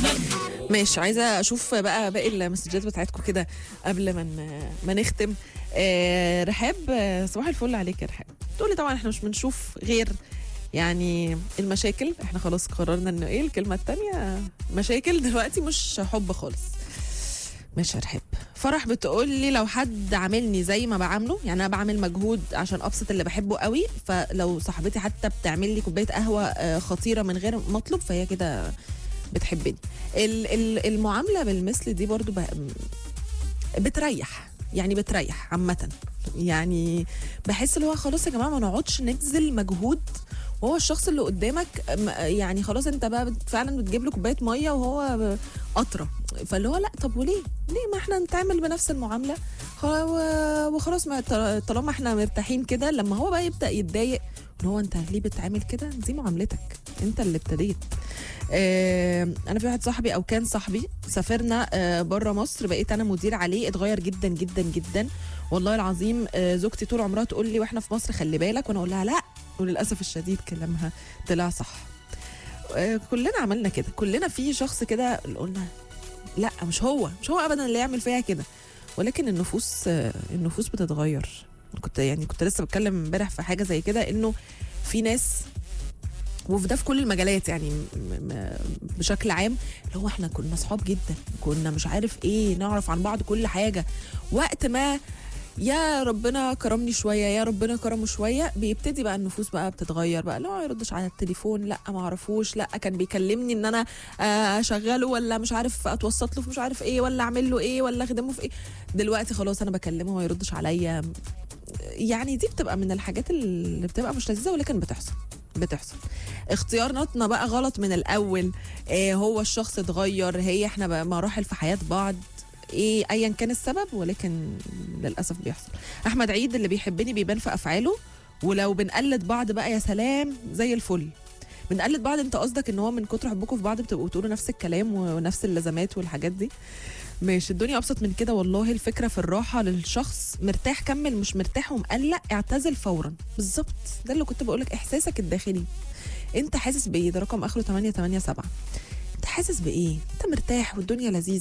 ماشي عايزه اشوف بقى باقي المسجات بتاعتكم كده قبل ما ن- ما نختم آه رحاب آه، صباح الفل عليك يا رحاب تقولي طبعا احنا مش بنشوف غير يعني المشاكل احنا خلاص قررنا ان ايه الكلمه التانية مشاكل دلوقتي مش حب خالص ماشي يا رحاب فرح بتقول لي لو حد عاملني زي ما بعامله يعني انا بعمل مجهود عشان ابسط اللي بحبه قوي فلو صاحبتي حتى بتعمل لي كوبايه قهوه آه، خطيره من غير مطلب فهي كده بتحبني ال- ال- المعامله بالمثل دي برضو بقى بتريح يعني بتريح عامه يعني بحس اللي هو خلاص يا جماعه ما نقعدش نبذل مجهود وهو الشخص اللي قدامك م- يعني خلاص انت بقى بت- فعلا بتجيب له كوبايه ميه وهو قطره فاللي هو لا طب وليه؟ ليه ما احنا نتعامل بنفس المعامله خ- و- وخلاص ما ط- طالما احنا مرتاحين كده لما هو بقى يبدا يتضايق ان هو انت ليه بتعامل كده؟ دي معاملتك انت اللي ابتديت. آه، انا في واحد صاحبي او كان صاحبي سافرنا آه، بره مصر بقيت انا مدير عليه اتغير جدا جدا جدا والله العظيم آه، زوجتي طول عمرها تقول لي واحنا في مصر خلي بالك وانا اقول لها لا وللاسف الشديد كلامها طلع صح آه، كلنا عملنا كده كلنا في شخص كده اللي قلنا لا مش هو مش هو ابدا اللي يعمل فيها كده ولكن النفوس آه، النفوس بتتغير كنت يعني كنت لسه بتكلم امبارح في حاجه زي كده انه في ناس وفي ده في كل المجالات يعني م- م- بشكل عام اللي هو احنا كنا اصحاب جدا كنا مش عارف ايه نعرف عن بعض كل حاجه وقت ما يا ربنا كرمني شويه يا ربنا كرمه شويه بيبتدي بقى النفوس بقى بتتغير بقى لا ما يردش على التليفون لا ما اعرفوش لا كان بيكلمني ان انا آه، اشغله ولا مش عارف اتوسط له في مش عارف ايه ولا اعمل له ايه ولا اخدمه في ايه دلوقتي خلاص انا بكلمه ما يردش عليا يعني دي بتبقى من الحاجات اللي بتبقى مش لذيذه ولكن بتحصل بتحصل اختياراتنا بقى غلط من الاول إيه هو الشخص اتغير هي احنا بقى مراحل في حياه بعض ايه ايا كان السبب ولكن للاسف بيحصل احمد عيد اللي بيحبني بيبان في افعاله ولو بنقلد بعض بقى يا سلام زي الفل بنقلد بعض انت قصدك ان هو من كتر حبكم في بعض بتبقوا تقولوا نفس الكلام ونفس اللازمات والحاجات دي ماشي الدنيا ابسط من كده والله الفكره في الراحه للشخص مرتاح كمل مش مرتاح ومقلق اعتزل فورا بالظبط ده اللي كنت بقولك احساسك الداخلي انت حاسس بايه ده رقم اخره 887 انت حاسس بايه انت مرتاح والدنيا لذيذه